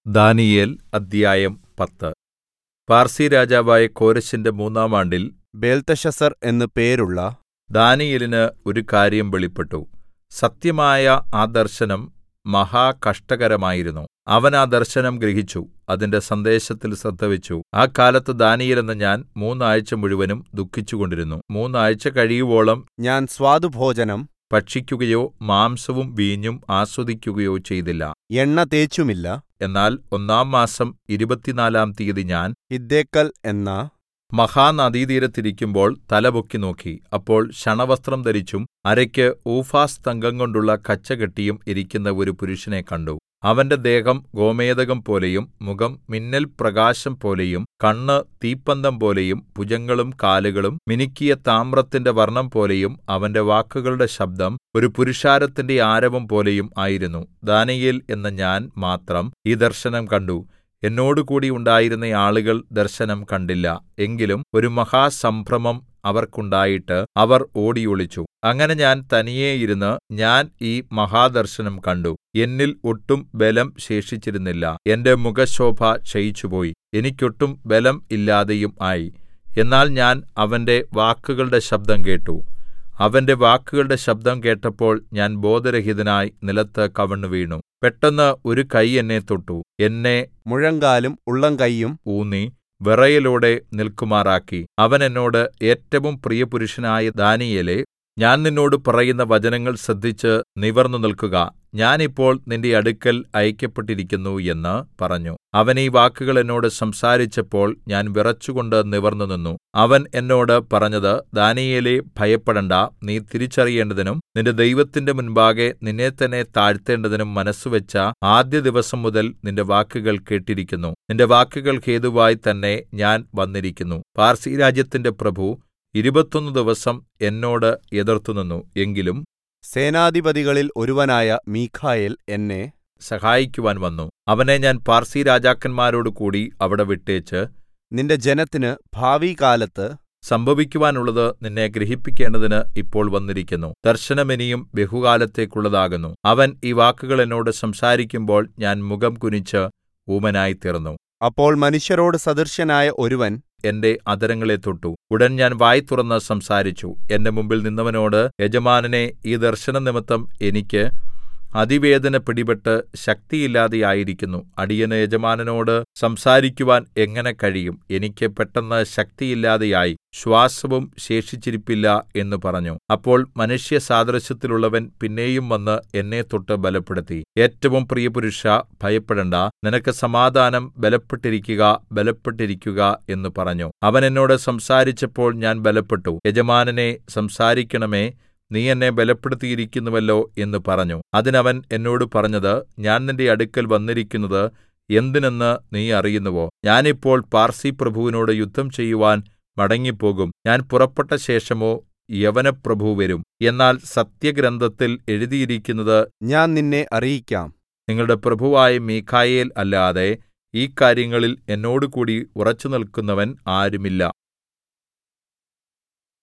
ദാനീയേൽ അദ്ധ്യായം പത്ത് പാർസിരാജാവായ കോരെശിന്റെ മൂന്നാം ആണ്ടിൽ ബേൽത്ത്ശസ്സർ എന്നു പേരുള്ള ദാനീയേലിന് ഒരു കാര്യം വെളിപ്പെട്ടു സത്യമായ ആ ദർശനം മഹാകഷ്ടകരമായിരുന്നു അവൻ ആ ദർശനം ഗ്രഹിച്ചു അതിന്റെ സന്ദേശത്തിൽ ശ്രദ്ധവച്ചു ആ കാലത്ത് ദാനീയേൽ എന്ന ഞാൻ മൂന്നാഴ്ച മുഴുവനും ദുഃഖിച്ചുകൊണ്ടിരുന്നു മൂന്നാഴ്ച കഴിയുവോളം ഞാൻ സ്വാദുഭോജനം ഭക്ഷിക്കുകയോ മാംസവും വീഞ്ഞും ആസ്വദിക്കുകയോ ചെയ്തില്ല എണ്ണ തേച്ചുമില്ല എന്നാൽ ഒന്നാം മാസം ഇരുപത്തിനാലാം തീയതി ഞാൻ ഹിദ്ദേക്കൽ എന്ന മഹാനദീതീരത്തിരിക്കുമ്പോൾ തലപൊക്കി നോക്കി അപ്പോൾ ശണവസ്ത്രം ധരിച്ചും അരയ്ക്ക് ഊഫാസ് തങ്കംകൊണ്ടുള്ള കച്ച കെട്ടിയും ഇരിക്കുന്ന ഒരു പുരുഷനെ കണ്ടു അവന്റെ ദേഹം ഗോമേദകം പോലെയും മുഖം മിന്നൽ പ്രകാശം പോലെയും കണ്ണ് തീപ്പന്തം പോലെയും ഭുജങ്ങളും കാലുകളും മിനുക്കിയ താമ്രത്തിന്റെ വർണ്ണം പോലെയും അവന്റെ വാക്കുകളുടെ ശബ്ദം ഒരു പുരുഷാരത്തിന്റെ ആരവം പോലെയും ആയിരുന്നു ദാനീയേൽ എന്ന ഞാൻ മാത്രം ഈ ദർശനം കണ്ടു എന്നോടുകൂടി ഉണ്ടായിരുന്ന ആളുകൾ ദർശനം കണ്ടില്ല എങ്കിലും ഒരു മഹാസംഭ്രമം അവർക്കുണ്ടായിട്ട് അവർ ഓടിയൊളിച്ചു അങ്ങനെ ഞാൻ തനിയെ ഇരുന്ന് ഞാൻ ഈ മഹാദർശനം കണ്ടു എന്നിൽ ഒട്ടും ബലം ശേഷിച്ചിരുന്നില്ല എന്റെ മുഖശോഭ ക്ഷയിച്ചുപോയി എനിക്കൊട്ടും ബലം ഇല്ലാതെയും ആയി എന്നാൽ ഞാൻ അവന്റെ വാക്കുകളുടെ ശബ്ദം കേട്ടു അവന്റെ വാക്കുകളുടെ ശബ്ദം കേട്ടപ്പോൾ ഞാൻ ബോധരഹിതനായി നിലത്ത് കവിണ്ണുവീണു പെട്ടെന്ന് ഒരു കൈ എന്നെ തൊട്ടു എന്നെ മുഴങ്കാലും ഉള്ളംകൈയും ഊന്നി വിറയലോടെ നിൽക്കുമാറാക്കി അവൻ എന്നോട് ഏറ്റവും പ്രിയപുരുഷനായ ദാനീയേലേ ഞാൻ നിന്നോട് പറയുന്ന വചനങ്ങൾ ശ്രദ്ധിച്ച് നിവർന്നു നിൽക്കുക ഞാൻ ഇപ്പോൾ നിന്റെ അടുക്കൽ അയക്കപ്പെട്ടിരിക്കുന്നു എന്ന് പറഞ്ഞു അവൻ ഈ വാക്കുകൾ എന്നോട് സംസാരിച്ചപ്പോൾ ഞാൻ വിറച്ചുകൊണ്ട് നിവർന്നു നിന്നു അവൻ എന്നോട് പറഞ്ഞത് ദാനീയേലേ ഭയപ്പെടണ്ട നീ തിരിച്ചറിയേണ്ടതിനും നിന്റെ ദൈവത്തിന്റെ മുൻപാകെ നിന്നെ തന്നെ താഴ്ത്തേണ്ടതിനും മനസ്സുവെച്ച ആദ്യ ദിവസം മുതൽ നിന്റെ വാക്കുകൾ കേട്ടിരിക്കുന്നു നിന്റെ വാക്കുകൾ ഹേതുവായി തന്നെ ഞാൻ വന്നിരിക്കുന്നു പാർസി രാജ്യത്തിന്റെ പ്രഭു ഇരുപത്തൊന്ന് ദിവസം എന്നോട് എതിർത്തുനിന്നു എങ്കിലും സേനാധിപതികളിൽ ഒരുവനായ മീഖായേൽ എന്നെ സഹായിക്കുവാൻ വന്നു അവനെ ഞാൻ പാർസി രാജാക്കന്മാരോട് കൂടി അവിടെ വിട്ടേച്ച് നിന്റെ ജനത്തിന് ഭാവികാലത്ത് സംഭവിക്കുവാനുള്ളത് നിന്നെ ഗ്രഹിപ്പിക്കേണ്ടതിന് ഇപ്പോൾ വന്നിരിക്കുന്നു ദർശനം ഇനിയും ബഹുകാലത്തേക്കുള്ളതാകുന്നു അവൻ ഈ വാക്കുകൾ എന്നോട് സംസാരിക്കുമ്പോൾ ഞാൻ മുഖം കുനിച്ച് ഊമനായിത്തീർന്നു അപ്പോൾ മനുഷ്യരോട് സദൃശനായ ഒരുവൻ എന്റെ അധരങ്ങളെ തൊട്ടു ഉടൻ ഞാൻ വായ് തുറന്ന് സംസാരിച്ചു എന്റെ മുമ്പിൽ നിന്നവനോട് യജമാനനെ ഈ ദർശനം നിമിത്തം എനിക്ക് അതിവേദന പിടിപെട്ട് ശക്തിയില്ലാതെയായിരിക്കുന്നു അടിയന് യജമാനനോട് സംസാരിക്കുവാൻ എങ്ങനെ കഴിയും എനിക്ക് പെട്ടെന്ന് ശക്തിയില്ലാതെയായി ശ്വാസവും ശേഷിച്ചിരിപ്പില്ല എന്ന് പറഞ്ഞു അപ്പോൾ മനുഷ്യ സാദൃശ്യത്തിലുള്ളവൻ പിന്നെയും വന്ന് എന്നെ തൊട്ട് ബലപ്പെടുത്തി ഏറ്റവും പ്രിയപുരുഷ ഭയപ്പെടണ്ട നിനക്ക് സമാധാനം ബലപ്പെട്ടിരിക്കുക ബലപ്പെട്ടിരിക്കുക എന്ന് പറഞ്ഞു അവൻ എന്നോട് സംസാരിച്ചപ്പോൾ ഞാൻ ബലപ്പെട്ടു യജമാനനെ സംസാരിക്കണമേ നീ എന്നെ ബലപ്പെടുത്തിയിരിക്കുന്നുവല്ലോ എന്ന് പറഞ്ഞു അതിനവൻ എന്നോട് പറഞ്ഞത് ഞാൻ നിന്റെ അടുക്കൽ വന്നിരിക്കുന്നത് എന്തിനെന്ന് നീ അറിയുന്നുവോ ഞാനിപ്പോൾ പാർസി പ്രഭുവിനോട് യുദ്ധം ചെയ്യുവാൻ മടങ്ങിപ്പോകും ഞാൻ പുറപ്പെട്ട ശേഷമോ യവനപ്രഭു വരും എന്നാൽ സത്യഗ്രന്ഥത്തിൽ എഴുതിയിരിക്കുന്നത് ഞാൻ നിന്നെ അറിയിക്കാം നിങ്ങളുടെ പ്രഭുവായ മീഖായേൽ അല്ലാതെ ഈ കാര്യങ്ങളിൽ എന്നോടുകൂടി ഉറച്ചുനിൽക്കുന്നവൻ ആരുമില്ല